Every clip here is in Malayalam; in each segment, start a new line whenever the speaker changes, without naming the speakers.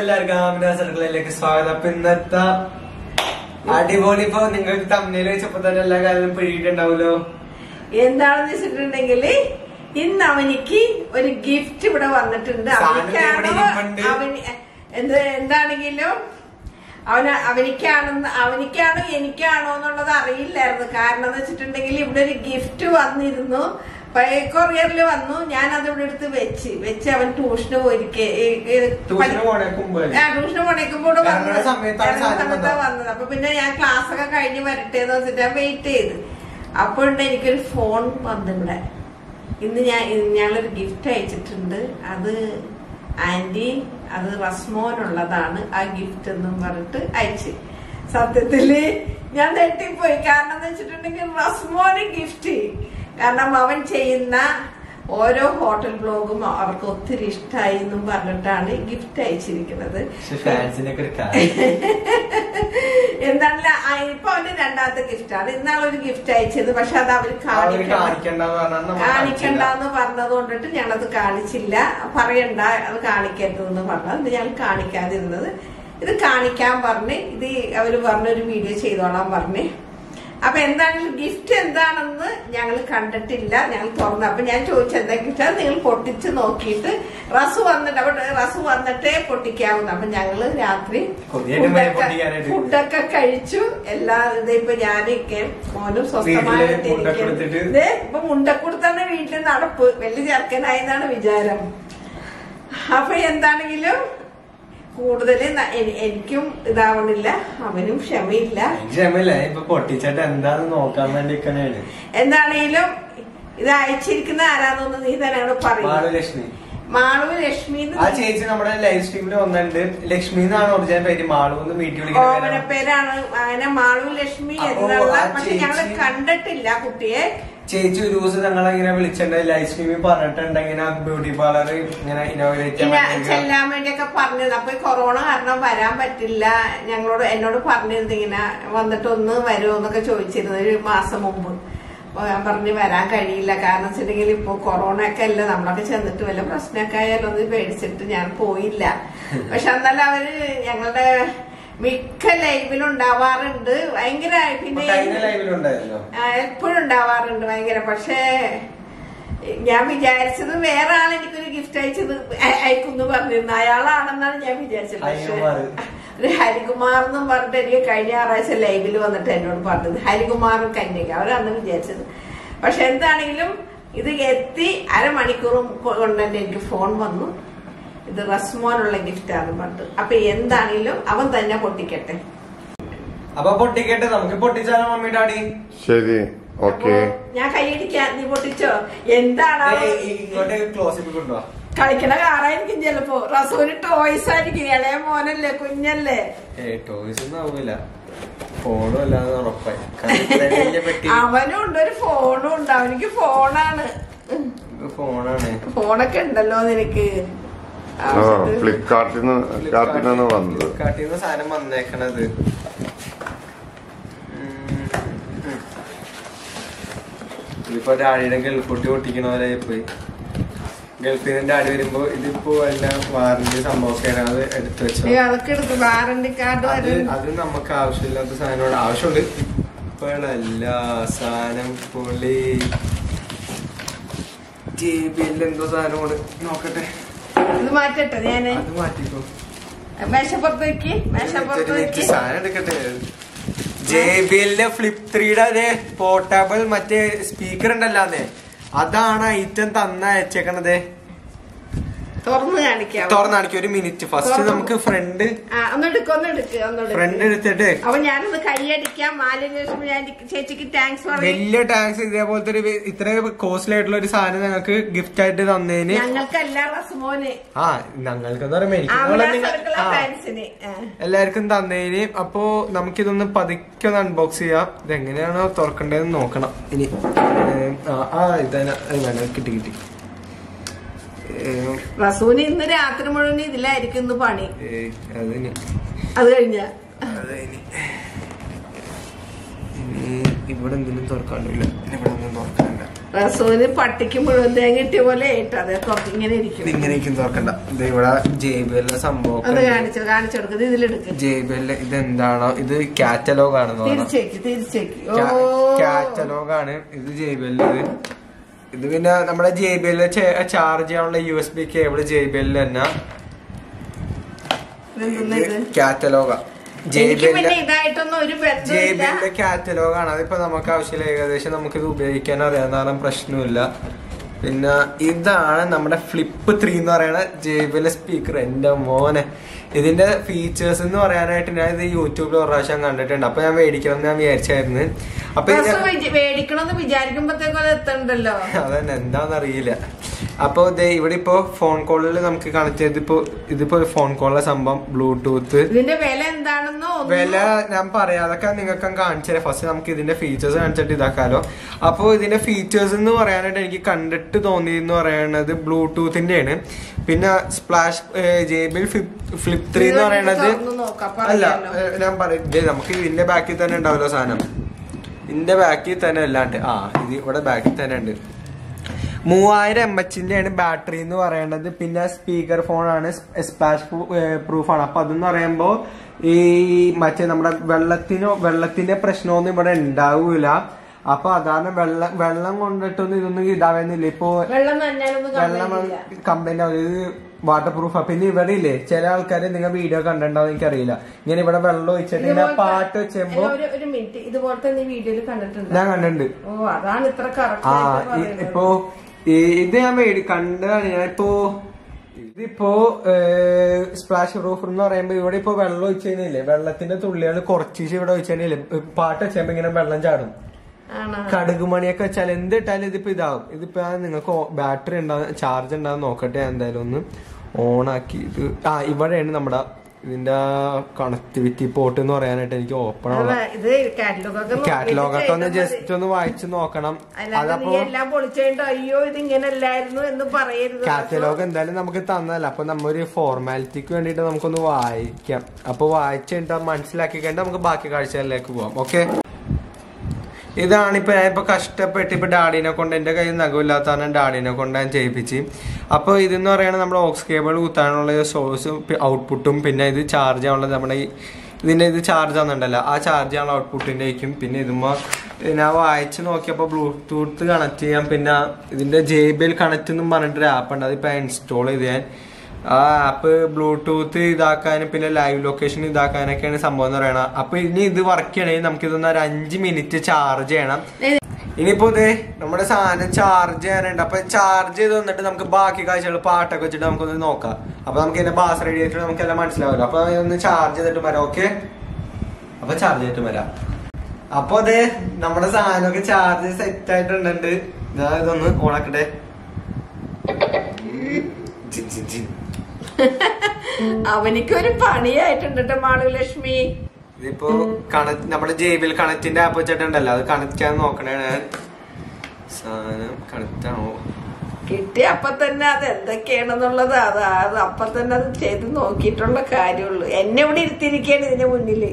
എല്ലാവർക്കും ആമിന സർക്കിളിലേക്ക് സ്വാഗതം അപ്പൊ ഇന്നത്തെ അടിപൊളി ഇപ്പൊ നിങ്ങൾക്ക് തമ്മിൽ വെച്ചപ്പോ തന്നെ എല്ലാ കാലവും പിടിയിട്ടുണ്ടാവുമല്ലോ
എന്താണെന്ന് വെച്ചിട്ടുണ്ടെങ്കിൽ ഇന്ന് അവനിക്ക് ഒരു ഗിഫ്റ്റ് ഇവിടെ വന്നിട്ടുണ്ട്
സാധനം
അവനിക്കാണോ
ഇവിടെ ഇരിപ്പുണ്ട്.
അവന് എന്ത് എന്താണെങ്കിലും അവന് അവനിക്കാണെന്ന് അവനിക്കാണോ എനിക്കാണോ എന്നുള്ളത് അറിയില്ലായിരുന്നു കാരണം എന്ന് വെച്ചിട്ടുണ്ടെങ്കിൽ ഇവിടെ ഒരു ഗിഫ്റ്റ് വന്നിരുന്നു കൊറിയറിൽ വന്നു ഞാൻ അത് ഇവിടെ എടുത്ത് വെച്ച് വെച്ച് അവൻ ട്യൂഷന് പോയിരിക്കെ
ട്യൂഷന് പോണേക്ക് മുമ്പ്
ആ ട്യൂഷന് പോണേക്കുമ്പോൾ ഇവിടെ
ഇറങ്ങുന്ന
വന്നത്
സമയത്താണ്
ഇറങ്ങുന്ന
സാധനം
സമയത്താ
വന്നത്.
വന്നത് അപ്പൊ പിന്നെ ഞാൻ ക്ലാസ് ഒക്കെ കഴിഞ്ഞ് വരട്ടെ എന്ന് വെച്ചിട്ട് ഞാൻ വെയിറ്റ് ചെയ്ത് അപ്പോഴുണ്ട് എനിക്കൊരു ഫോൺ വന്നു ഇവിടെ ഇന്ന് ഞാൻ ഞങ്ങളൊരു ഗിഫ്റ്റ് അയച്ചിട്ടുണ്ട് അത് ആന്റി അത് റസ്മോനുള്ളതാണ് ആ ഗിഫ്റ്റ് എന്നും പറഞ്ഞിട്ട് അയച്ച് സത്യത്തില് ഞാൻ നെട്ടിപ്പോയി കാരണം എന്ന് വെച്ചിട്ടുണ്ടെങ്കിൽ റസ്മോന് ഗിഫ്റ്റ് കാരണം അവൻ ചെയ്യുന്ന ഓരോ ഹോട്ടൽ ബ്ലോഗും അവർക്ക് ഒത്തിരി ഇഷ്ടമായി എന്നും പറഞ്ഞിട്ടാണ് ഗിഫ്റ്റ് അയച്ചിരിക്കുന്നത്
പക്ഷെ ഫാൻസിനൊക്കെ ഒരു കാര്യം
എന്താണല്ല ഇപ്പൊ അവന് രണ്ടാമത്തെ ഗിഫ്റ്റ് ആണ് ഇന്നാളെ ഒരു ഗിഫ്റ്റ് അയച്ചത് പക്ഷെ അത് അവര്
അവര്
കാണിക്കണം
കാണിക്കണ്ടെന്ന് പറഞ്ഞാൽ നമ്മൾ കാണിച്ചില്ല.
കാണിക്കണ്ടെന്ന് പറഞ്ഞത് കൊണ്ടിട്ട് ഞങ്ങളത് കാണിച്ചില്ല പറയണ്ട അത് കാണിക്കരുതെന്ന് പറഞ്ഞു അത് ഞങ്ങൾ കാണിക്കാതിരുന്നത് ഇത് കാണിക്കാൻ പറഞ്ഞ് ഇത് അവര് പറഞ്ഞൊരു വീഡിയോ ചെയ്തോളാൻ പറഞ്ഞ് അപ്പൊ എന്താണെങ്കിലും ഗിഫ്റ്റ് എന്താണെന്ന് ഞങ്ങൾ കണ്ടിട്ടില്ല ഞങ്ങൾ തുറന്നു അപ്പൊ ഞാൻ ചോദിച്ചു എന്താ ഗിഫ്റ്റ് അത് നിങ്ങൾ പൊട്ടിച്ച് നോക്കിയിട്ട് റസ് വന്നിട്ട് അവിടെ റസ് വന്നിട്ടേ പൊട്ടിക്കാവുന്ന അപ്പൊ ഞങ്ങള് രാത്രി
കൊതിയായിട്ട് പോയി
ഫുഡൊക്കെ
പൊട്ടിക്കാനായിട്ട്.
ഫുഡൊക്കെ കഴിച്ചു എല്ലാ ഇതിപ്പോ ഞാനൊക്കെ മോനും സ്വസ്ഥമായിട്ട്
വീട്ടില് മുണ്ടൊക്കെ
ഇരിക്കുന്നു.
എടുത്തിട്ട്
ദേ, ഇപ്പൊ മുണ്ടക്കുടുത്താണ് വീട്ടിൽ നടപ്പ് വലിയ ചെറുക്കനായി എന്നാണ് വിചാരം അപ്പൊ എന്താണെങ്കിലും കൂടുതൽ എനിക്കും ഇതാവണില്ല അവനും ക്ഷമയില്ല
എനിക്ക് ക്ഷമയില്ല ഇപ്പൊ പൊട്ടിച്ചിട്ട് എന്താന്ന് നോക്കാൻ വേണ്ടി നിൽക്കണേണ്
എന്താണെങ്കിലും ഇത് അയച്ചിരിക്കുന്ന ആരാന്നൊന്ന് നീ തന്നെയാണ് പറയുന്നത്
മാളുലക്ഷ്മി
മാളു ലക്ഷ്മി
ആ ചേച്ചി നമ്മുടെ ലൈവ് സ്ട്രീമിൽ വന്നിട്ടുണ്ട് ലക്ഷ്മി എന്നാണ് ഒറിജിനൽ പേര് മാളു എന്ന് വീട്ടിൽ വിളിക്കുന്ന
ഓമന
പേരാണ്.
പേരാണ് അങ്ങനെ മാളു ലക്ഷ്മി
അപ്പോ
എന്നുള്ള
ആ
പക്ഷെ ഞങ്ങള്
ചേച്ചി-
കണ്ടിട്ടില്ല കുട്ടിയെ
ചേച്ചി ഒരു ദിവസം ഞങ്ങളെ ഇങ്ങനെ വിളിച്ചിട്ടുണ്ട് ലൈവ് സ്ട്രീമിൽ പറഞ്ഞിട്ടുണ്ട് ഇങ്ങനെ ബ്യൂട്ടി പാർലർ ഇങ്ങനെ ഇനോഗ്രേറ്റ്
ഇല്ല
ചെയ്യാൻ വേണ്ടി
ചെല്ലാൻ വേണ്ടിയൊക്കെ പറഞ്ഞത് അപ്പൊ ഈ കൊറോണ കാരണം വരാൻ പറ്റില്ല ഞങ്ങളോട് എന്നോട് പറഞ്ഞിരുന്നു ഇങ്ങനെ വന്നിട്ട് ഒന്ന് വരുമോ എന്നൊക്കെ ചോദിച്ചിരുന്നു ഒരു മാസം മുമ്പ് അപ്പൊ ഞാൻ പറഞ്ഞു വരാൻ കഴിയില്ല കാരണം വെച്ചിട്ടുണ്ടെങ്കിൽ ഇപ്പൊ കൊറോണ ഒക്കെ അല്ലേ നമ്മളൊക്കെ ചെന്നിട്ട് വല്ല പ്രശ്നമൊക്കെ ആയാലും ഒന്ന് പേടിച്ചിട്ട് ഞാൻ പോയില്ല പക്ഷെ എന്നാലും അവര് ഞങ്ങളുടെ മിക്ക ലൈവിലും ഉണ്ടാവാറുണ്ട് ഭയങ്കര
ഇപ്പൊ കഴിഞ്ഞ
പിന്നെ
ലൈവിലുണ്ടായല്ലോ
എപ്പോഴും ഉണ്ടാവാറുണ്ട് ഭയങ്കര പക്ഷേ ഞാൻ വിചാരിച്ചത് വേറെ ആൾ എനിക്കൊരു ഗിഫ്റ്റ് അയച്ചത് അയ- അയക്കുമെന്ന് പറഞ്ഞിരുന്നു അയാളാണെന്നാണ് ഞാൻ വിചാരിച്ചത് പക്ഷേ
ഹരികുമാർ.
ഒരു ഹരികുമാർ എന്നും പറഞ്ഞിട്ട് എനിക്ക് കഴിഞ്ഞ ഞായറാഴ്ച ലൈവിൽ വന്നിട്ട് എന്നോട് പറഞ്ഞത് ഹരികുമാറും കന്യക അവരാണ് വിചാരിച്ചത് പക്ഷെ എന്താണെങ്കിലും ഇത് എത്തി അരമണിക്കൂറും കൊണ്ട് തന്നെ എനിക്ക് ഫോൺ വന്നു ഇത് റസ്മോനുള്ള ഗിഫ്റ്റാണ് പറഞ്ഞത് അപ്പൊ എന്താണെങ്കിലും അവൻ തന്നെ പൊട്ടിക്കട്ടെ
അപ്പൊ പൊട്ടിക്കട്ടെ നമുക്ക് പൊട്ടിച്ചാലോ മമ്മി ഡാഡി
ശരി ഓക്കെ
അപ്പൊ ഞാൻ കൈയടിക്കാൻ നീ പൊട്ടിച്ചോ എന്താണ്
ദേ,
അവൻ?
ഈ- ഇങ്ങോട്ട് ക്ലോസ് കൊണ്ടുപോവാ
കളിക്കണ കാറായിരിക്കും ചിലപ്പോ റസൂന് ടോയ്സ് ആയിരിക്കും ഇളയ മോനല്ലേ കുഞ്ഞല്ലേ
ഏ ടോയ്സ് ഒന്നും ആവൂല ഫോണും അല്ലാതെ ഉറപ്പായി കാരണം ഇത്രയും വലിയ പെട്ടി
അവനും ഉണ്ട് ഒരു ഫോണും ഉണ്ട് അവനിക്ക് ഫോണാണ്
ഇത് ഫോണാണ്
ഫോണൊക്കെ ഉണ്ടല്ലോ നിനക്ക്
ആ ഫ്ലിപ്കാർട്ടിൽ നിന്ന് കാർട്ടിൽ നിന്ന് വന്നത്
ഫ്ലിപ്കാർട്ടിൽ നിന്ന് സാധനം വന്നേക്കണത് ഉം. ഉം. ഇതിപ്പോ ഡാഡിയുടെ ഗൾഫൂട്ടി പൊട്ടിക്കണ പോലെ പോയി ഗൾഫിൽ നിന്ന് ഡാഡി വരുമ്പോ ഇതിപ്പോ എല്ലാം വാറന്റി സംഭവമൊക്കെയാണ് അത് എടുത്തു വെച്ചോ
ഏയ് അതൊക്കെ എടുത്ത് വാറണ്ടി കാർഡ്
അത്
വരും
അത് നമുക്ക് ആവശ്യമില്ലാത്ത സാധനമാണ് ആവശ്യമുണ്ട് ഇപ്പോഴല്ല സാധനം പൊളി ജെ ബി എൽ എന്തോ സാധനമാണ് നോക്കട്ടെ
ഇത് മാറ്റട്ടെ ഞാന്
അത് മാറ്റിക്കോ
മേശപ്പുറത്ത് വെക്ക് മേശപ്പുറത്ത്
ഒരു
വെക്ക്
സാധനം എടുക്കട്ടെ ജെ ബി എല്ലിന്റെ ഫ്ലിപ്പ് ത്രീയുടെ അതേ പോർട്ടബിൾ മറ്റേ സ്പീക്കർ ഉണ്ടല്ലാന്നേ അതാണ് ഐറ്റം തന്ന അയച്ചേക്കണത്
തുറന്ന് കാണിക്കാം
തുറന്നു കാണിക്കും ഒരു മിനിറ്റ് ഫസ്റ്റ്
തുറന്ന്
നമുക്ക് ഫ്രണ്ട്
ആ ഒന്നെടുക്ക് ഒന്നെടുക്ക് ഒന്നെടുക്ക്
ഫ്രണ്ട് എടുത്തിട്ട്
അപ്പൊ ഞാനത് കൈയടിക്കാം മാലിന്യ ഞാൻ ചേച്ചിക്ക് താങ്ക്സ് പറയും
വലിയ ടാക്സ് ഇതേപോലത്തെ ഒരു വി- ഇത്ര കോസ്റ്റ്ലി ആയിട്ടുള്ള ഒരു സാധനം ഞങ്ങൾക്ക് ഗിഫ്റ്റ് ആയിട്ട് തന്നതിന്
ഞങ്ങൾക്കല്ല റസ്മോന്
ആ ഞങ്ങൾക്ക് എന്താ പറയാ
ആമിന
മേടിക്കുന്ന
സർക്കിള ഫാൻസിന് ആ.
എല്ലാവർക്കും തന്നതിന് അപ്പോ നമുക്കിതൊന്ന് പതുക്കെ ഒന്ന് അൺബോക്സ് ചെയ്യാം ഇതെങ്ങനെയാണോ തുറക്കേണ്ടതെന്ന് നോക്കണം ഇനി ഏം, ആ, ആ ഇതന്നെ അത് വേണം കിട്ടി കിട്ടി ഏം,
റസൂന് ഇന്ന് രാത്രി മുഴുവൻ ഇതിലായിരിക്കും ഇന്ന് പണി
ഏയ്, അതിന്
അത് കഴിഞ്ഞ
അതിന് ഇനി ഇവിടെ എന്തെങ്കിലും തുറക്കാണ്ടില്ല ഇവിടെ ഒന്നും തുറക്കാനില്ല
റസൂന് പട്ടിക്ക് മുഴുവൻ തേങ്ങ കിട്ടിയ പോലെ ഏട്ടോ അതെ തുറക്ക് ഇങ്ങനെ ഇരിക്കും
ഇതിങ്ങനെ ഇരിക്കും തുറക്കണ്ട ഇത് ഇവിടെ ജെ ബി എല്ലിന്റെ സംഭവം
അത് കാണിച്ചു കാണിച്ചു കൊടുക്കുന്നത് ഇതിലെടുക്ക്
ജെ ബി എൽ ഇത് എന്താണോ ഇത് കാറ്റലോഗ് ആണെന്ന് തോന്നുന്നു
തിരിച്ചേക്ക് തിരിച്ചേക്ക് ഓ
കാറ്റലോഗ് ആണ് ഇത് ജെ ബി എൽ ഇത് ഇത് പിന്നെ നമ്മുടെ ജെ ബി എൽ ചാർജ് ചെയ്യാനുള്ള U S B cable J B L തന്നെ
ഇതെന്തുന്നാ ഇത്?
കാറ്റലോഗാ ജെ ബി
എനിക്ക് പിന്നെ
എൽ
ഇതായിട്ടൊന്നും ഒരു
ജെ ബി
ബന്ധമില്ല
എല്ലിന്റെ കാറ്റലോഗ് ആണ് അതിപ്പോ നമുക്ക് ആവശ്യമില്ല ഏകദേശം നമുക്കിത് ഉപയോഗിക്കാൻ അറിയാവുന്ന പ്രശ്നമില്ല പിന്നെ ഇതാണ് നമ്മുടെ ഫ്ലിപ്പ് ത്രീ എന്ന് പറയുന്ന ജെ ബി എൽ സ്പീക്കർ എന്റെ മോനെ ഇതിന്റെ ഫീച്ചേഴ്സ് എന്ന് പറയാനായിട്ട് ഞാൻ ഇത് യൂട്യൂബിൽ ഒരു പ്രാവശ്യം കണ്ടിട്ടുണ്ട് അപ്പൊ ഞാൻ മേടിക്കണം എന്ന് ഞാൻ വിചാരിച്ചായിരുന്നു അപ്പൊ ഇത്
ഡ്രസ് വിച- മേടിക്കണമെന്ന് വിചാരിക്കുമ്പോഴത്തേക്കും അത് എത്തണ്ടല്ലോ
അതന്നെ എന്താന്ന് അറിയില്ല അപ്പൊ ദേ ഇവിടെ ഇപ്പോ ഫോൺ കോളിൽ നമുക്ക് കണക്ട് ചെയ്ത് ഇപ്പോ ഇതിപ്പോ ഫോൺ കോളിലെ സംഭവം ബ്ലൂടൂത്ത്
ഇതിന്റെ വില എന്താണെന്നോ ഒന്നും
വില ഞാൻ പറയാം അതൊക്കെ നിങ്ങൾക്ക് കാണിച്ചു തരാം ഫസ്റ്റ് നമുക്ക് ഇതിന്റെ ഫീച്ചേഴ്സ് കാണിച്ചിട്ട് ഇതാക്കാലോ അപ്പോൾ ഇതിന്റെ ഫീച്ചേഴ്സ് എന്ന് പറയാനായിട്ട് എനിക്ക് കണ്ടിട്ട് തോന്നിയെന്ന് പറയുന്നത് ബ്ലൂടൂത്തിന്റെ ആണ് പിന്നെ splash J B L flip three എന്ന് പറയണത്
തുറന്ന് നോക്കാം, അപ്പൊ
അല്ല
അറിയാലോ.
ഏ, ഞാൻ പറയും ദേ, നമുക്ക് ഇതിന്റെ ബാക്കിൽ തന്നെ ഉണ്ടാവല്ലോ സാധനം ഇതിന്റെ ബാക്കിൽ തന്നെ അല്ലാണ്ട് ആ ഇത് ഇവിടെ ബാക്കിൽ തന്നെ ഉണ്ട് മൂവായിരം എം എച്ചിന്റെ ആണ് ബാറ്ററി എന്ന് പറയുന്നത് പിന്നെ സ്പീക്കർ ഫോണാണ് സ്പാഷ് പ്രൂഫ് ആണ് അപ്പൊ അതെന്ന് പറയുമ്പോ ഈ മറ്റേ നമ്മുടെ വെള്ളത്തിനോ വെള്ളത്തിന്റെ പ്രശ്നമൊന്നും ഇവിടെ ഉണ്ടാവൂല അപ്പൊ അതാണ് വെള്ളം വെള്ളം കൊണ്ടിട്ടൊന്നും ഇതൊന്നും ഇതാവുന്നില്ല ഇപ്പൊ
വെള്ളം നനഞ്ഞാലൊന്നും
വെള്ളം
കംപ്ലൈന്റ്
കംപ്ലൈന്റ് ആവും ഇത് വാട്ടർ പ്രൂഫ് പിന്നെ ഇവിടെ ഇല്ലേ ചില ആൾക്കാർ നിങ്ങൾ വീഡിയോ കണ്ടിട്ടുണ്ടാവും എനിക്കറിയില്ല ഇങ്ങനെ ഇവിടെ വെള്ളം ഒഴിച്ചിട്ട് ഇങ്ങനെ പാട്ട് വെച്ചപ്പോ
ഒരു ഒരു മിനിറ്റ് ഇതുപോലത്തെ നീ വീഡിയോയിൽ കണ്ടിട്ടുണ്ട്
ഞാൻ കണ്ടിട്ടുണ്ട്
ഓ അതാണ് ഇത്ര
ആ
കറക്റ്റ്
ഇ- ഇപ്പോ ഈ- ഇത് ഞാൻ മേടി കണ്ടതാണ് ഞാനിപ്പോ ഇതിപ്പോ സ്പ്ലാഷ് പ്രൂഫ് എന്ന് പറയുമ്പോ ഇവിടെ ഇപ്പൊ വെള്ളം ഒഴിച്ചു കഴിഞ്ഞില്ലേ വെള്ളത്തിന്റെ തുള്ളികൾ കുറച്ച് ഇവിടെ ഒഴിച്ചു കഴിഞ്ഞില്ലേ പാട്ട് വെച്ചപ്പോ ഇങ്ങനെ വെള്ളം ചാടും
ആണോ
കടുക് മണിയൊക്കെ വെച്ചാൽ എന്ത് ഇട്ടാലും ഇതിപ്പോ ഇതാവും ഇതിപ്പോ ഞാൻ നിങ്ങൾക്ക് ബാറ്ററി ഉണ്ടാകുന്ന ചാർജ് ഉണ്ടാകുന്ന നോക്കട്ടെ ഞാൻ എന്തായാലും ഒന്ന് ഓൺ ആക്കി ഇത് ആ ഇവിടെയാണ് നമ്മുടെ ഇതിന്റെ കണക്ടിവിറ്റി പോർട്ട് എന്ന് പറയാനായിട്ട് എനിക്ക് ഓപ്പൺ ഉള്ള
അല്ല, ഇത് കാറ്റലോഗ് ഒക്കെ
കാറ്റലോഗ് ഒക്കെ ഒന്ന്
നോക്കിയിട്ട്
ജസ്റ്റ് ഒന്ന് വായിച്ചു നോക്കണം
അല്ലാതെ നീ
അതപ്പോ
എല്ലാം പൊളിച്ചോണ്ടോ അയ്യോ ഇത് ഇങ്ങനെ അല്ലായിരുന്നു എന്ന് പറയരുത്
കാറ്റലോഗ് എന്തായാലും നമുക്ക് തന്നതല്ല അപ്പൊ നമ്മ ഒരു ഫോർമാലിറ്റിക്ക് വേണ്ടിട്ട് നമുക്കൊന്ന് വായിക്കാം അപ്പൊ വായിച്ചു കഴിഞ്ഞിട്ട് മനസ്സിലാക്കി കഴിഞ്ഞിട്ട് നമുക്ക് ബാക്കി കാഴ്ചകളിലേക്ക് പോവാം ഓക്കെ ഇതാണ് ഇപ്പൊ ഞാൻ ഇപ്പൊ കഷ്ടപ്പെട്ട് ഇപ്പൊ ഡാഡിനെ കൊണ്ട് എന്റെ കയ്യിൽ നഖമില്ലാത്ത ഡാഡിനെ കൊണ്ട് ഞാൻ ചെയ്യിപ്പിച്ച് അപ്പൊ ഇതെന്ന് പറയുന്നത് നമ്മുടെ ഓക്സ് കേബിൾ കുത്താനുള്ള സോഴ്സും ഔട്ട്പുട്ടും പിന്നെ ഇത് ചാർജ് ആവുള്ളത് നമ്മുടെ ഈ ഇതിന്റെ ഇത് ചാർജ് ആവുന്നുണ്ടല്ലോ ആ ചാർജ് ആവുന്ന ഔട്ട്പുട്ടിന്റെ ആയിരിക്കും പിന്നെ ഇതുമ്പോ ഞാൻ വായിച്ച് നോക്കിയപ്പോ ബ്ലൂടൂത്ത് കണക്ട് ചെയ്യാം പിന്നെ ഇതിന്റെ ജെ ബി എൽ കണക്ട് എന്നും പറഞ്ഞിട്ടൊരു ആപ്പ് ഉണ്ട് അതിപ്പോ ഇൻസ്റ്റാൾ ചെയ്ത് ഞാൻ ആ ആപ്പ് ബ്ലൂടൂത്ത് ഇതാക്കാനും പിന്നെ ലൈവ് ലൊക്കേഷൻ ഇതാക്കാനൊക്കെയാണ് സംഭവം എന്ന് പറയണത് അപ്പൊ ഇനി ഇത് വർക്ക് ചെയ്യണമെങ്കിൽ നമുക്ക് ഇതൊന്ന് ഒരു അഞ്ച് മിനിറ്റ് ചാർജ് ചെയ്യണം ഇനിയിപ്പോ ഇതേ നമ്മുടെ സാധനം ചാർജ് ചെയ്യാനുണ്ട് അപ്പൊ ചാർജ് ചെയ്ത് വന്നിട്ട് നമുക്ക് ബാക്കി കാഴ്ചകൾ പാട്ടൊക്കെ വെച്ചിട്ട് നമുക്കൊന്ന് നോക്കാം അപ്പൊ നമുക്ക് ഇതിന്റെ ബാസ് റെഡി ആയിട്ട് നമുക്ക് എല്ലാം മനസ്സിലാവില്ല അപ്പൊ ഒന്ന് ചാർജ് ചെയ്തിട്ട് വരാം ഓക്കെ അപ്പൊ ചാർജ് ചെയ്തിട്ട് വരാം അപ്പൊ അതെ നമ്മുടെ സാധനമൊക്കെ ചാർജ് സെറ്റ് ആയിട്ടുണ്ട് ഞാൻ ഇതൊന്ന് ഓണാക്കട്ടെ ജിൻ, ജിൻ, ജിൻ.
അവനിക്കൊരു പണിയായിട്ടുണ്ട് കേട്ടോ മാളുലക്ഷ്മി
ഇതിപ്പോ കണക്ട് നമ്മുടെ ജേബിൽ കണക്റ്റിന്റെ ആപ്പ് വെച്ചിട്ടുണ്ടല്ലോ അത് കണക്ട് ചെയ്യാൻ നോക്കണേ ഞാൻ സാധനം കണക്ട് ആണോ
കിട്ടിയ അപ്പൊ തന്നെ അത് എന്തൊക്കെയാണെന്നുള്ളത് അത് അത് അപ്പൊ തന്നെ അത് ചെയ്ത് നോക്കിയിട്ടുള്ള കാര്യമുള്ളൂ എന്നെ ഇവിടെ ഇരുത്തിയിരിക്കുകയാണ് ഇതിന്റെ മുന്നില്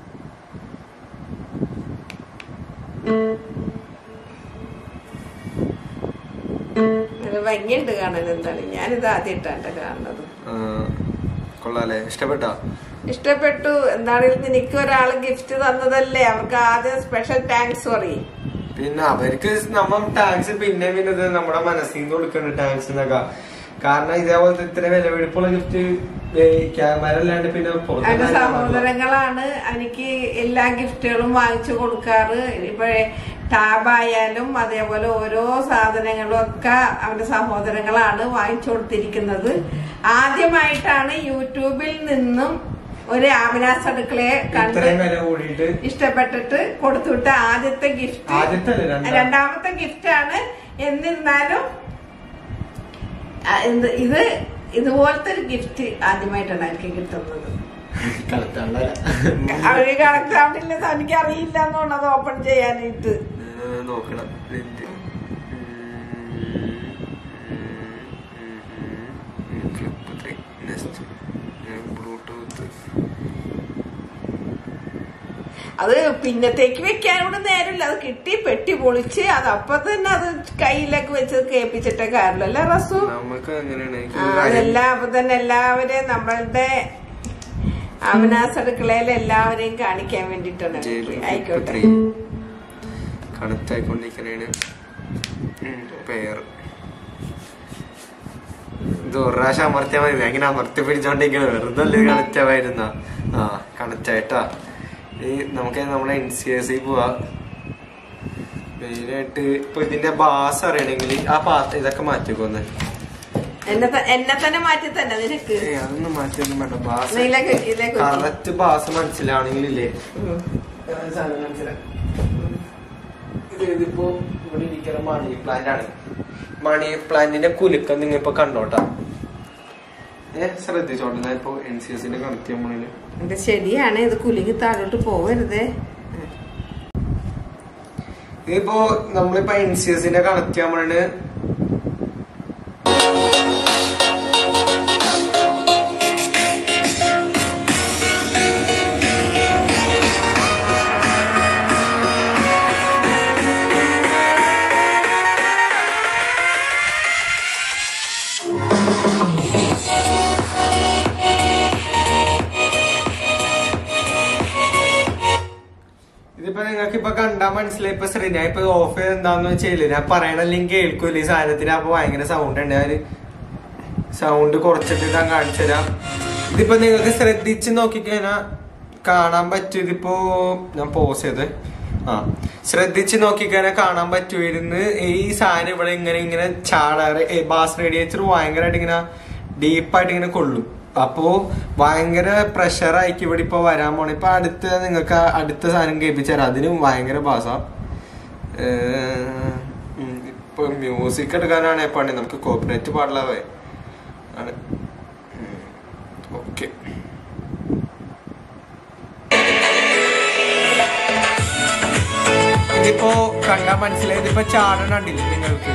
നല്ല ഭംഗിയുണ്ട് കാണാൻ എന്താണ് ഞാനിത് ആദ്യമായിട്ടാണ് കാണുന്നത്
ആ, കൊള്ളാല്ലേ ഇഷ്ടപ്പെട്ടോ
ഇഷ്ടപ്പെട്ടു എന്താണെങ്കിലും എനിക്ക് ഒരാൾ ഗിഫ്റ്റ് തന്നതല്ലേ അവർക്ക് ആദ്യം സ്പെഷ്യൽ താങ്ക്സ് പറയും
പിന്നെ അവർക്ക് നമ്മ ടാക്സ് പിന്നെ പിന്നെ ഇത് നമ്മുടെ മനസ്സിൽ നിന്ന് കൊടുക്കണ്ട ടാക്സ് എന്നൊക്കെ കാരണം ഇതേപോലത്തെ ഇത്ര വിലപിടിപ്പുള്ള ഗിഫ്റ്റ് ക്യാമറ അല്ലാണ്ട് പിന്നെ പുറത്ത്
അവന്റെ
കാണാൻ പാടില്ല.
സഹോദരങ്ങളാണ് എനിക്ക് എല്ലാ ഗിഫ്റ്റുകളും വാങ്ങിച്ചു കൊടുക്കാറ് ഇപ്പോഴേ ടാബ് ആയാലും അതേപോലെ ഓരോ സാധനങ്ങളും ഒക്കെ അവന്റെ സഹോദരങ്ങളാണ് വാങ്ങിച്ചു കൊടുത്തിരിക്കുന്നത് ആദ്യമായിട്ടാണ് യൂട്യൂബിൽ നിന്നും ഒരു ആമിനാസ് അടുക്കളയെ കണ്ട്
ഇത്രയും വില കൂടിയിട്ട്
ഇഷ്ടപ്പെട്ടിട്ട് കൊടുത്തുവിട്ട ആദ്യത്തെ ഗിഫ്റ്റ്
ആദ്യത്തെ അല്ല, രണ്ടാമത്തെ.
രണ്ടാമത്തെ ഗിഫ്റ്റ് ആണ് എന്നിരുന്നാലും ആ, ഇത് ഇത് ഇതുപോലത്തെ ഒരു ഗിഫ്റ്റ് ആദ്യമായിട്ടാണ് എനിക്ക് കിട്ടുന്നത്
കളക്ടാണല്ലേ
അവര് കണക്ട് ആവണില്ലെന്ന് എനിക്ക് അറിയില്ല എന്നുള്ളത് ഓപ്പൺ ചെയ്യാനായിട്ട്
ഏഹ് നോക്കണം link. Clip three next Bluetooth
അത് പിന്നത്തേക്ക് വെക്കാൻ കൂടെ നേരമില്ല അത് കിട്ടി പെട്ടി പൊളിച്ച് അത് അപ്പൊ തന്നെ അത് കയ്യിലൊക്കെ വെച്ച് കേൾപ്പിച്ചിട്ടേ കാര്യമില്ല അല്ലേ റസു
നമുക്ക് അങ്ങനെയാണ് എനിക്ക്
ആ,
ഒരു കാര്യം-
അതെല്ലാം അപ്പൊ തന്നെ എല്ലാവരെയും നമ്മളുടെ അവിനാസ് അടുക്കളയിൽ എല്ലാവരെയും കാണിക്കാൻ വേണ്ടിട്ടാണ്
ജയിലിൽ
ആയിക്കോട്ടെ
ത്രീ. കണക്റ്റായിക്കൊണ്ടിരിക്കണേണ് പേർ ഇത് ഒരു പ്രാവശ്യം അമർത്തിയാൽ മതി എങ്ങനെ അമർത്തി പിടിച്ചോണ്ടിരിക്കണ വെറുതെ അല്ലേ കണക്റ്റാവായിരുന്ന ആ കണക്റ്റായിട്ടാ ഈ നമുക്ക് നമ്മുടെ എൻ സി എസ് സി പോവാ മെയിനായിട്ട് ഇപ്പൊ ഇതിന്റെ ബാസ് അറിയണമെങ്കിൽ ആ പാത്ത് ഇതൊക്കെ മാറ്റിക്കോന്ന്
എന്നെ ത- എന്നെ തന്നെ മാറ്റി തന്നെ നിനക്ക്
ഏയ് അതൊന്നും മാറ്റിയൊന്നും വേണ്ട ബാസ്
നീലൊക്കെ ഇതിലേക്ക് വെക്ക്.
കറക്റ്റ് ബാസ് മനസ്സിലാവണമെങ്കിലില്ലേ
ഉം.
സാധനം മനസ്സിലായി ഇത് ഇതിപ്പോ ഇവിടെ ഇരിക്കുന്ന മണി പ്ലാന്റ് ആണ് മണി പ്ലാന്റിന്റെ കുലുക്കം നിങ്ങൾ ഇപ്പൊ കണ്ടോട്ടാ ഞാൻ ശ്രദ്ധിച്ചോട്ടെ ഞാൻ ഇപ്പൊ എൻ സി എസിന്റെ കണക്ട് ചെയ്യുമ്പോഴേ
ഇത് ശരിയാണ് ഇത് കുലുങ്ങി താഴോട്ട് പോവരുതേ
ഇതിപ്പോ നമ്മളിപ്പോ എൻ സി എസിന്റെ കണക്ട് ചെയ്യുമ്പോഴാണ് ഇതിപ്പോ നിങ്ങൾക്ക് ഇപ്പൊ കണ്ടാ മനസ്സിലായി ഇപ്പൊ ശ്രീ ഞാൻ ഇപ്പൊ ഓഫ് ചെയ്ത് എന്താന്ന് വെച്ചാല് ഞാൻ പറയണല്ലെങ്കിൽ കേൾക്കൂല ഈ സാധനത്തിന് അപ്പൊ ഭയങ്കര സൗണ്ട് ഉണ്ട് ഞാൻ സൗണ്ട് കുറച്ചിട്ട് ഞാൻ കാണിച്ചു തരാം ഇതിപ്പോ നിങ്ങൾക്ക് ശ്രദ്ധിച്ച് നോക്കിക്കഴിഞ്ഞാ കാണാൻ പറ്റും ഇതിപ്പോ ഞാൻ പോസ് ചെയ്ത് ആ ശ്രദ്ധിച്ച് നോക്കിക്കഴിഞ്ഞാൽ കാണാൻ പറ്റുമായിരുന്നു ഈ സാധനം ഇവിടെ ഇങ്ങനെ ഇങ്ങനെ ചാടാറ് ബാസ് റേഡിയേറ്റർ ഭയങ്കരമായിട്ട് ഇങ്ങനെ ഡീപ്പായിട്ട് ഇങ്ങനെ കൊള്ളും അപ്പോ ഭയങ്കര പ്രഷർ ആയിക്ക് ഇവിടെ ഇപ്പൊ വരാൻ പോണ ഇപ്പൊ അടുത്ത നിങ്ങൾക്ക് അടുത്ത സാധനം കേൾപ്പിച്ചു തരാം അതിനും ഭയങ്കര ബാസ ഇപ്പൊ മ്യൂസിക് എടുക്കാനാണ് പണി നമുക്ക് കോപ്പറേറ്റ് പാടില്ലാവേ ആണ് ഓക്കെ ഇതിപ്പോ കണ്ടാ മനസ്സിലായത് ഇപ്പൊ ചാടണുണ്ടില്ലേ നിങ്ങൾക്ക്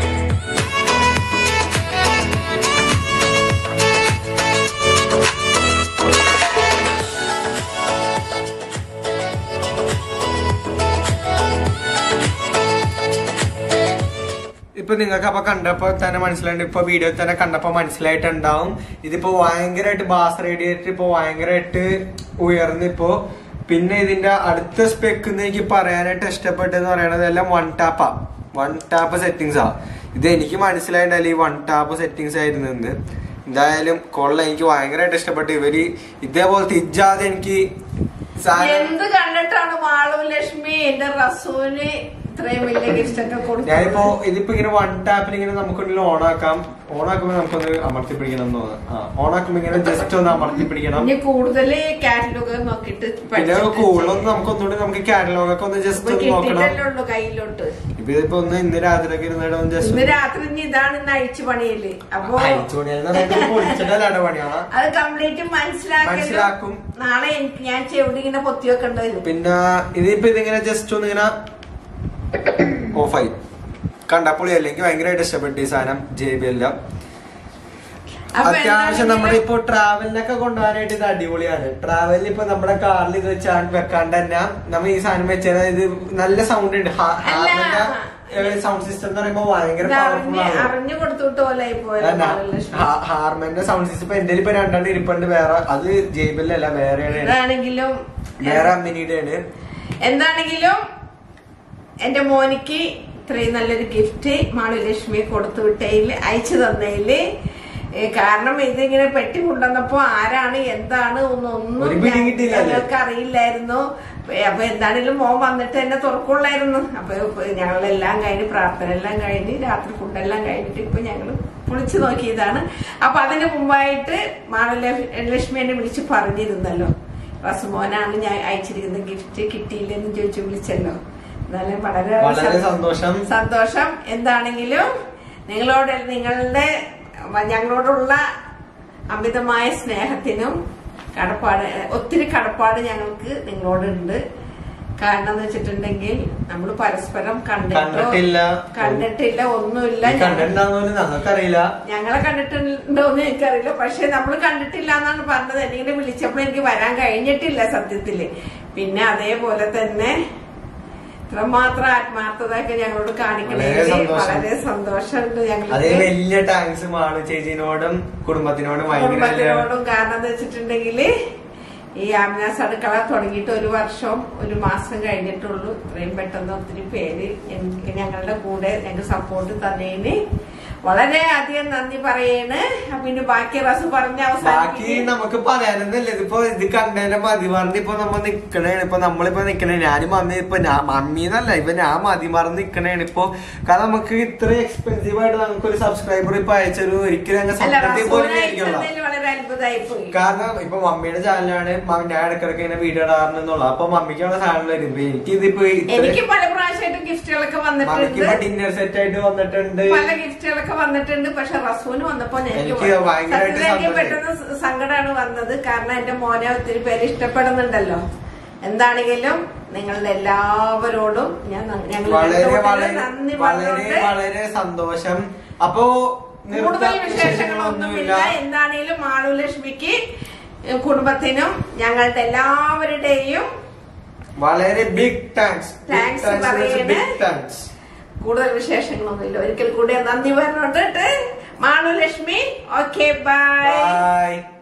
ഇപ്പൊ നിങ്ങൾക്ക് അപ്പൊ കണ്ടപ്പോ തന്നെ മനസ്സിലായിട്ട് ഇപ്പൊ വീഡിയോ തന്നെ കണ്ടപ്പോ മനസ്സിലായിട്ടുണ്ടാവും ഇതിപ്പോ ഭയങ്കരമായിട്ട് ബാസ് റേഡിയേറ്റർ ഇപ്പൊ ഭയങ്കരമായിട്ട് ഉയർന്നിപ്പോ പിന്നെ ഇതിന്റെ അടുത്ത സ്പെക്ക് എനിക്ക് പറയാനായിട്ട് ഇഷ്ടപ്പെട്ടെന്ന് പറയണത് എല്ലാം വൺ ടാപ്പാ വൺ ടാപ്പ് സെറ്റിങ്സ് ആ ഇത് എനിക്ക് മനസ്സിലായിട്ടല്ല ഈ വൺ ടാപ്പ് സെറ്റിങ്സ് ആയിരുന്നു എന്ന് എന്തായാലും കൊള്ള എനിക്ക് ഭയങ്കരമായിട്ട് ഇഷ്ടപ്പെട്ടു ഇവര് ഇതേപോലത്തെ ഇജാതെ എനിക്ക് സാധനം
എന്ത് കണ്ടിട്ടാണ് മാളു ലക്ഷ്മി എന്റെ റസൂന് ഇത്രയും വലിയ ഗിഫ്റ്റൊക്കെ കൊടുത്തത്
ഞാനിപ്പോ ഇതിപ്പോ ഇങ്ങനെ വൺ ടാപ്പിൽ ഇങ്ങനെ നമുക്കൊന്ന് ഓൺ ആക്കാം ഓൺ ആക്കുമ്പോ നമുക്കൊന്ന് അമർത്തി പിടിക്കണം എന്ന് തോന്നുന്നു ആ ഓൺ ആക്കുമ്പോ ഇങ്ങനെ ജസ്റ്റ് ഒന്ന് അമർത്തി പിടിക്കണം
ഇനി കൂടുതൽ കാറ്റലോഗ് നോക്കിട്ട്
പിന്നെ കൂടുതലൊന്നും നമുക്ക് ഒന്നുകൂടി നമുക്ക് കാറ്റലോഗ് ഒക്കെ ഒന്ന് ജസ്റ്റ് ഒന്ന് നോക്കണം
കിട്ടിയിട്ടല്ലേ കയ്യിലോട്ട്
ഇപ്പൊ ഇതിപ്പോ ഒന്ന് ഇന്ന് രാത്രിയൊക്കെ ഇരുന്നിട്ട് ഒന്ന്
ഇന്ന്
ജസ്റ്റ്
രാത്രി ഇനി ഇതാണ് ഇന്ന് അഴിച്ചു പണിയല് അപ്പൊ
പൊളിച്ചിട്ടല്ലാണ് പണിയാണ്
അത് കംപ്ലീറ്റ് മനസ്സിലാക്കി
മനസ്സിലാക്കും.
നാളെ എനിക്ക് ഞാൻ ചെവിടി ഇങ്ങനെ പൊത്തി വെക്കേണ്ടി വരും
പിന്നെ ഇതിപ്പോ ഇതിങ്ങനെ ജസ്റ്റ് ഒന്ന് ഇങ്ങനെ ഓഫായി കണ്ടപ്പോൾ അല്ലെങ്കിൽ ഭയങ്കരമായിട്ട് ഇഷ്ടപ്പെട്ടു ഈ സാധനം ജെ ബി എല്ലാം
അപ്പൊ
അത്യാവശ്യം
എന്താണെങ്കിലും
നമ്മുടെ ഇപ്പൊ ട്രാവലിനൊക്കെ കൊണ്ടുപോകാനായിട്ട് ഇത് അടിപൊളിയാണ് ട്രാവലിൽ ഇപ്പൊ നമ്മുടെ കാറിൽ ഇത് വെച്ചാൽ വെക്കാണ്ട് തന്നെ നമ്മൾ ഈ സാധനം വെച്ചാൽ ഇത് നല്ല സൗണ്ട് ഉണ്ട് സൗണ്ട് സിസ്റ്റം എന്ന് പറയുമ്പോ ഭയങ്കര
ഇത്
പവർഫുൾ
അറിഞ്ഞ്
ആണ്
അറിഞ്ഞു കൊടുത്തിട്ട് പോലെ പോയത്
ഹാർമന്റെ സൗണ്ട് സിസ്റ്റം ഇപ്പൊ എന്റെ ഇപ്പൊ രണ്ടെണ്ണം ഇരിപ്പുണ്ട് വേറെ അത് ജേബിലല്ല വേറെയാണ്
ഇതാണെങ്കിലും
വേറെ അമ്മിനിയുടെ ആണ്
എന്താണെങ്കിലും എന്റെ മോനിക്ക് ഇത്രയും നല്ലൊരു ഗിഫ്റ്റ് മാളുലക്ഷ്മി കൊടുത്തു വിട്ടതില് അയച്ചു തന്നതില് ഏ, കാരണം ഇതിങ്ങനെ പെട്ടി കൊണ്ടുവന്നപ്പോ ആരാണ് എന്താണ് ഒന്നും
ഒരു പിടിയും കിട്ടിയില്ല അല്ലേ?
ഞങ്ങൾക്ക് അറിയില്ലായിരുന്നു ഏ, അപ്പൊ എന്താണെങ്കിലും മോൻ വന്നിട്ട് എന്നെ തുറക്കുള്ളായിരുന്നു അപ്പൊ ഇപ്പൊ ഞങ്ങളെല്ലാം കഴിഞ്ഞ് പ്രാർത്ഥന എല്ലാം കഴിഞ്ഞ് രാത്രി ഫുഡെല്ലാം കഴിഞ്ഞിട്ട് ഇപ്പൊ ഞങ്ങള് പൊളിച്ചു നോക്കിയതാണ് അപ്പൊ അതിന് മുമ്പായിട്ട് മാളലക്ഷ്മി എന്നെ വിളിച്ച് പറഞ്ഞിരുന്നല്ലോ റസുമോനാണ് ഞാൻ അയച്ചിരിക്കുന്ന ഗിഫ്റ്റ് കിട്ടിയില്ലെന്ന് ചോദിച്ചു വിളിച്ചല്ലോ എന്നാലും വളരെ
വളരെ സന്തോഷം.
സന്തോഷം എന്താണെങ്കിലും നിങ്ങളോട് നിങ്ങളുടെ ഞങ്ങളോടുള്ള അമിതമായ സ്നേഹത്തിനും കടപ്പാട് ഒത്തിരി കടപ്പാട് ഞങ്ങൾക്ക് നിങ്ങളോടുണ്ട് കാരണം എന്ന് വെച്ചിട്ടുണ്ടെങ്കിൽ നമ്മൾ പരസ്പരം കണ്ടിട്ടോ
കണ്ടിട്ടില്ല.
കണ്ടിട്ടില്ല ഒന്നുമില്ല
നീ കണ്ടിട്ടുണ്ടാവുന്ന ഞങ്ങൾക്കറിയില്ല
ഞങ്ങളെ കണ്ടിട്ടുണ്ടോന്ന് എനിക്കറിയില്ല പക്ഷെ നമ്മൾ കണ്ടിട്ടില്ല എന്നാണ് പറഞ്ഞത് എന്നെ വിളിച്ചപ്പോൾ എനിക്ക് വരാൻ കഴിഞ്ഞിട്ടില്ല സത്യത്തില് പിന്നെ അതേപോലെ തന്നെ ഇത്രമാത്രം ആത്മാർത്ഥതയൊക്കെ ഞങ്ങളോട്
വളരെ
കാണിക്കണമെങ്കിൽ
സന്തോഷം.
വളരെ സന്തോഷമുണ്ട്
അതിന്
ഞങ്ങൾക്ക്
വലിയ താങ്ക്സ് മാണു ചേച്ചിനോടും കുടുംബത്തിനോടും ഭയങ്കര വലിയ-
കുടുംബത്തിനോടും കാരണം എന്ന് വെച്ചിട്ടുണ്ടെങ്കില് ഈ ആംനാസ് അടുക്കള തുടങ്ങിയിട്ട് ഒരു വർഷം ഒരു മാസം കഴിഞ്ഞിട്ടുള്ളൂ ഇത്രയും പെട്ടെന്ന് ഒത്തിരി പേര് ഞങ്ങ- ഞങ്ങളുടെ കൂടെ ഞങ്ങൾക്ക് സപ്പോർട്ട് തന്നതിന് വളരെ അധികം നന്ദി പറയാണ് അപ്പൊ ഇനി ബാക്കി റസ് പറഞ്ഞ
ബാക്കി
അവസാനിപ്പിക്കും
നമുക്ക് പറയാനൊന്നുമില്ല ഇതിപ്പോ ഇത് കണ്ടതിന്റെ മതി മറന്ന് ഇപ്പൊ നമ്മ നിക്കണേണ് ഇപ്പൊ നമ്മളിപ്പോ നിക്കണേ ഞാനും മമ്മി ഇപ്പൊ ഞാൻ മമ്മി എന്നല്ല ഇപ്പൊ ഞാൻ മതി മറന്ന് നിക്കണേണ് ഇപ്പൊ കാരണം നമുക്ക് ഇത്ര എക്സ്പെൻസീവ് ആയിട്ട് നമുക്ക് ഒരു സബ്സ്ക്രൈബർ ഇപ്പൊ അയച്ചൊരു ഒരിക്കലും ഞങ്ങൾ
അല്ല
സ്വപ്നത്തിൽ പോലും
റസൂൽ
വിചാരിക്കണില്ല.
അയച്ചതിൽ വളരെ അത്ഭുതമായി പോയി
കാരണം ഇപ്പൊ മമ്മിയുടെ ചാനലാണ് മ- ഞാൻ ഇടക്കിടക്ക് ഇങ്ങനെ വീഡിയോ ഇടാറുണ്ടെന്നുള്ള അപ്പൊ മമ്മിക്കാണ് ചാനൽ വരും ഇപ്പൊ എനിക്ക് ഇതിപ്പോ
എനിക്ക് പല പ്രാവശ്യമായിട്ട് ഗിഫ്റ്റുകളൊക്കെ
മമ്മിക്ക്
വന്നിട്ടുണ്ട്
ഇപ്പൊ ഡിന്നർ സെറ്റ് ആയിട്ട് വന്നിട്ടുണ്ട്
പല ഗിഫ്റ്റുകളൊക്കെ വന്നിട്ടുണ്ട് പക്ഷെ റസൂന് വന്നപ്പോ
എനിക്ക് ഭയങ്കരമായിട്ട്
സത്യത്തിൽ എനിക്ക്
സങ്കടമായി.
പെട്ടെന്ന് സ- സങ്കടമാണ് വന്നത് കാരണം എന്റെ മോനെ ഒത്തിരി പേര് ഇഷ്ടപ്പെടുന്നുണ്ടല്ലോ എന്താണെങ്കിലും നിങ്ങളുടെ എല്ലാവരോടും ഞാൻ ന- ഞങ്ങൾ
വളരെ
രണ്ടുകൂട്ടരും
വളരെ
നന്ദി
വളരെ
പറഞ്ഞുകൊണ്ട്
വളരെ സന്തോഷം അപ്പോ
കൂടുതൽ
നിർത്താൻ
വിശേഷങ്ങളൊന്നുമില്ല എന്താണേലും മാളുലക്ഷ്മിക്ക് കുടുംബത്തിനും ഞങ്ങളുടെ എല്ലാവരുടെയും
വളരെ ബിഗ് താങ്ക്സ്
Thanks പറയണേ.
ബിഗ് താങ്ക്സ്
കൂടുതൽ വിശേഷങ്ങളൊന്നുമില്ല ഒരിക്കൽ കൂടി നന്ദി പറഞ്ഞോണ്ടിട്ട് മാളുലക്ഷ്മി ഓക്കെ ബൈ
ബൈ